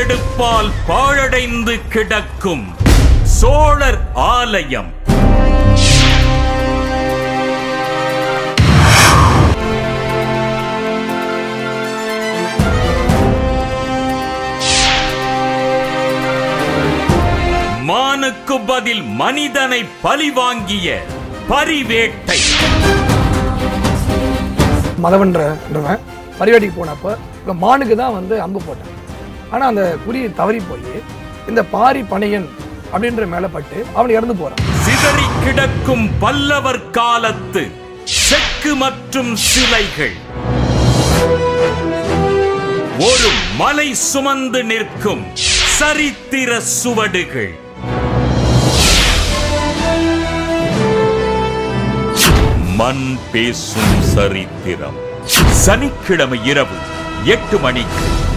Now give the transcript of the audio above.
படையெடுப்பால் பாழடைந்து கிடக்கும் சோழர் ஆலயம் மானுக்கு பதில் மனிதனை பழிவாங்கிய பரிவேட்டை மதவன்றவன் பரிவாடிக்கு போனப்போ இப்போ மானுக்கு தான் வந்து அம்பு போட்டான் ஆனால் அந்த குறி தவறி போய் இந்த பாரி பனையன் அப்படின்ற மேலே பட்டு அவன் இறந்து போகிறான் சிதறி கிடக்கும் பல்லவர் காலத்து செக்கு மற்றும் சிலைகள் ஒரு மலை சுமந்து நிற்கும் சரித்திர சுவடுகள் மண் பேசும் சரித்திரம் சனிக்கிழமை இரவு எட்டு மணிக்கு